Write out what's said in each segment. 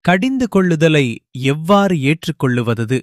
கடிந்து கொள்ளுதலை எவ்வாறு ஏற்றுக்கொள்ளுவது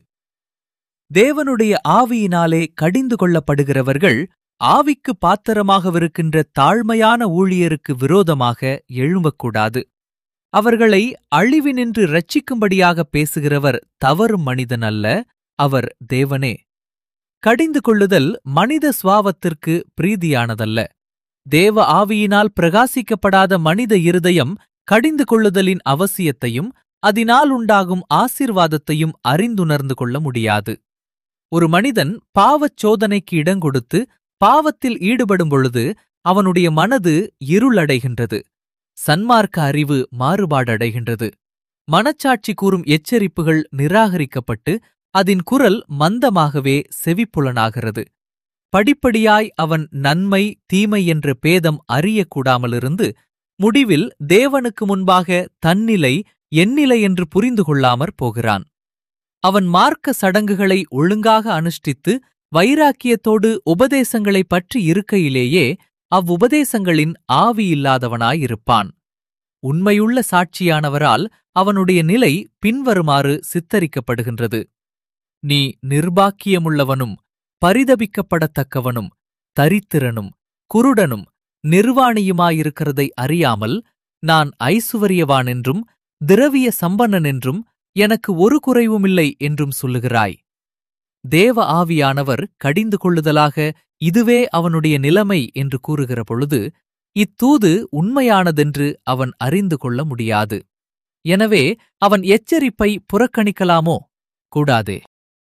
தேவனுடைய ஆவியினாலே கடிந்து கொள்ளப்படுகிறவர்கள் ஆவிக்கு பாத்திரமாகவிருக்கின்ற தாழ்மையான ஊழியருக்கு விரோதமாக எழும்பக்கூடாது அவர்களை அழிவினின்று ரட்சிக்கும்படியாக பேசுகிறவர் தவறும் மனிதன் அல்ல அவர் தேவனே கடிந்து கொள்ளுதல் மனித சுவாவத்திற்கு பிரீதியானதல்ல தேவ ஆவியினால் பிரகாசிக்கப்படாத மனித இருதயம் கடிந்து கொள்ளுதலின் அவசியத்தையும் அதனால் உண்டாகும் ஆசீர்வாதத்தையும் அறிந்துணர்ந்து கொள்ள முடியாது ஒரு மனிதன் பாவச் சோதனைக்கு இடங்கொடுத்து பாவத்தில் ஈடுபடும் பொழுது அவனுடைய மனது இருளடைகின்றது சன்மார்க்க அறிவு மாறுபாடடைகின்றது மனச்சாட்சி கூறும் எச்சரிப்புகள் நிராகரிக்கப்பட்டு அதன் குரல் மந்தமாகவே செவிப்புலனாகிறது படிப்படியாய் அவன் நன்மை தீமை என்ற பேதம் அறியக்கூடாமலிருந்து முடிவில் தேவனுக்கு முன்பாக தன்னிலை எந்நிலை என்று புரிந்து கொள்ளாமற் போகிறான் அவன் மார்க்க சடங்குகளை ஒழுங்காக அனுஷ்டித்து வைராக்கியத்தோடு உபதேசங்களை பற்றி இருக்கையிலேயே அவ்வுபதேசங்களின் ஆவி இல்லாதவனாயிருப்பான் உண்மையுள்ள சாட்சியானவரால் அவனுடைய நிலை பின்வருமாறு சித்தரிக்கப்படுகின்றது நீ நிர்பாக்கியமுள்ளவனும் பரிதபிக்கப்படத்தக்கவனும் தரித்திரனும் குருடனும் நிர்வாணியுமாயிருக்கிறதை அறியாமல் நான் ஐசுவரியவான் என்றும் திரவிய சம்பன்னன் என்றும் எனக்கு ஒரு குறைவுமில்லை என்றும் சொல்லுகிறாய் தேவ ஆவியானவர் கடிந்து கொள்ளுதலாக இதுவே அவனுடைய நிலைமை என்று கூறுகிற பொழுது இத்தூது உண்மையானதென்று அவன் அறிந்து கொள்ள முடியாது எனவே அவன் எச்சரிப்பை புறக்கணிக்கலாமோ கூடாதே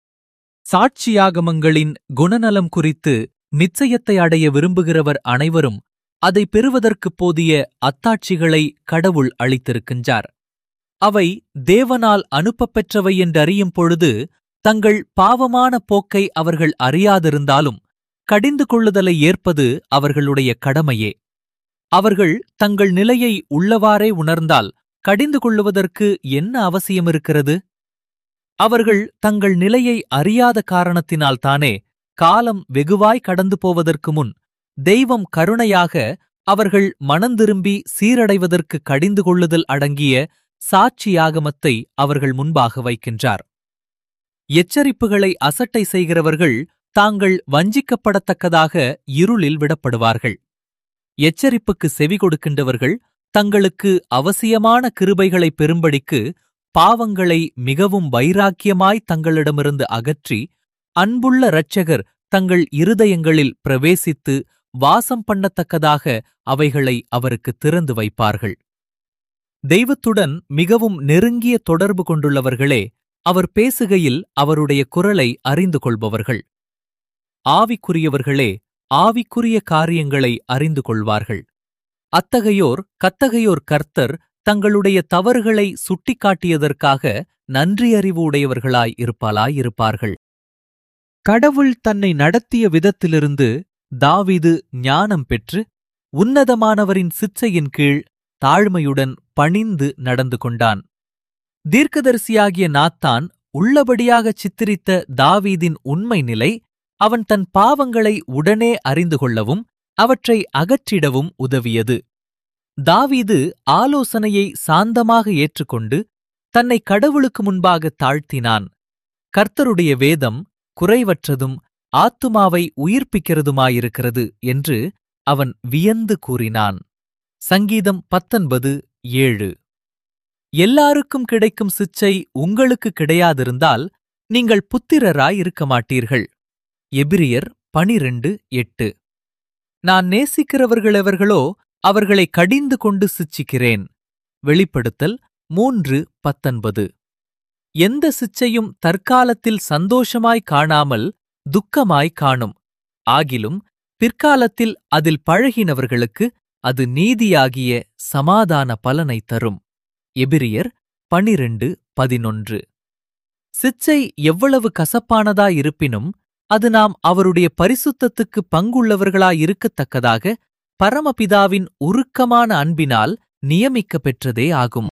சாட்சியாகமங்களின் குணநலம் குறித்து நிச்சயத்தை அடைய விரும்புகிறவர் அனைவரும் அதை பெறுவதற்குப் போதிய அத்தாட்சிகளை கடவுள் அளித்திருக்கின்றார் அவை தேவனால் அனுப்பப்பெற்றவை என்றறியும் பொழுது தங்கள் பாவமான போக்கை அவர்கள் அறியாதிருந்தாலும் கடிந்து கொள்ளுதலை ஏற்பது அவர்களுடைய கடமையே அவர்கள் தங்கள் நிலையை உள்ளவாறே உணர்ந்தால் கடிந்து கொள்ளுவதற்கு என்ன அவசியம் இருக்கிறது அவர்கள் தங்கள் நிலையை அறியாத காரணத்தினால்தானே காலம் வெகுவாய் கடந்து போவதற்கு முன் தெய்வம் கருணையாக அவர்கள் மனந்திரும்பி சீரடைவதற்கு கடிந்து கொள்ளுதல் அடங்கிய சாட்சியாகமத்தை அவர்கள் முன்பாக வைக்கின்றார் எச்சரிப்புகளை அசட்டை செய்கிறவர்கள் தாங்கள் வஞ்சிக்கப்படத்தக்கதாக இருளில் விடப்படுவார்கள் எச்சரிப்புக்கு செவி கொடுக்கின்றவர்கள் தங்களுக்கு அவசியமான கிருபைகளை பெறும்படிக்கு பாவங்களை மிகவும் வைராக்கியமாய் தங்களிடமிருந்து அகற்றி அன்புள்ள இரட்சகர் தங்கள் இருதயங்களில் பிரவேசித்து வாசம் பண்ணத்தக்கதாக அவைகளை அவருக்கு திறந்து வைப்பார்கள் தெய்வத்துடன் மிகவும் நெருங்கிய தொடர்பு கொண்டுள்ளவர்களே அவர் பேசுகையில் அவருடைய குரலை அறிந்து கொள்பவர்கள் ஆவிக்குரியவர்களே ஆவிக்குரிய காரியங்களை அறிந்து கொள்வார்கள் அத்தகையோர் கத்தகையோர் கர்த்தர் தங்களுடைய தவறுகளை சுட்டிக்காட்டியதற்காக நன்றியறிவு உடையவர்களாய் இருப்பாளாயிருப்பார்கள் கடவுள் தன்னை நடத்திய விதத்திலிருந்து தாவீது ஞானம் பெற்று உன்னதமானவரின் சிற்சையின் கீழ் தாழ்மையுடன் பணிந்து நடந்து கொண்டான் தீர்க்கதரிசியாகிய நாத்தான் உள்ளபடியாகச் சித்தரித்த தாவீதின் உண்மை நிலை அவன் தன் பாவங்களை உடனே அறிந்து கொள்ளவும் அவற்றை அகற்றிடவும் உதவியது தாவீது ஆலோசனையை சாந்தமாக ஏற்றுக்கொண்டு தன்னை கடவுளுக்கு முன்பாக தாழ்த்தினான் கர்த்தருடைய வேதம் குறைவற்றதும் ஆத்துமாவை உயிர்ப்பிக்கிறதுமாயிருக்கிறது என்று அவன் வியந்து கூறினான் சங்கீதம் பத்தொன்பது ஏழு எல்லாருக்கும் கிடைக்கும் சிச்சை உங்களுக்கு கிடையாதிருந்தால் நீங்கள் புத்திரராய் இருக்க மாட்டீர்கள் எபிரியர் பனிரெண்டு எட்டு நான் நேசிக்கிறவர்களெவர்களோ அவர்களை கடிந்து கொண்டு சிச்சிக்கிறேன் வெளிப்படுத்தல் மூன்று பத்தொன்பது எந்த சிச்சையும் தற்காலத்தில் சந்தோஷமாய் காணாமல் துக்கமாய் காணும் ஆகிலும் பிற்காலத்தில் அதில் பழகினவர்களுக்கு அது நீதியாகிய சமாதான பலனை தரும் எபிரியர் பனிரெண்டு பதினொன்று சிச்சை எவ்வளவு கசப்பானதாயிருப்பினும் அது நாம் அவருடைய பரிசுத்தத்துக்கு பங்குள்ளவர்களாயிருக்கத்தக்கதாக பரமபிதாவின் உருக்கமான அன்பினால் நியமிக்க பெற்றதே ஆகும்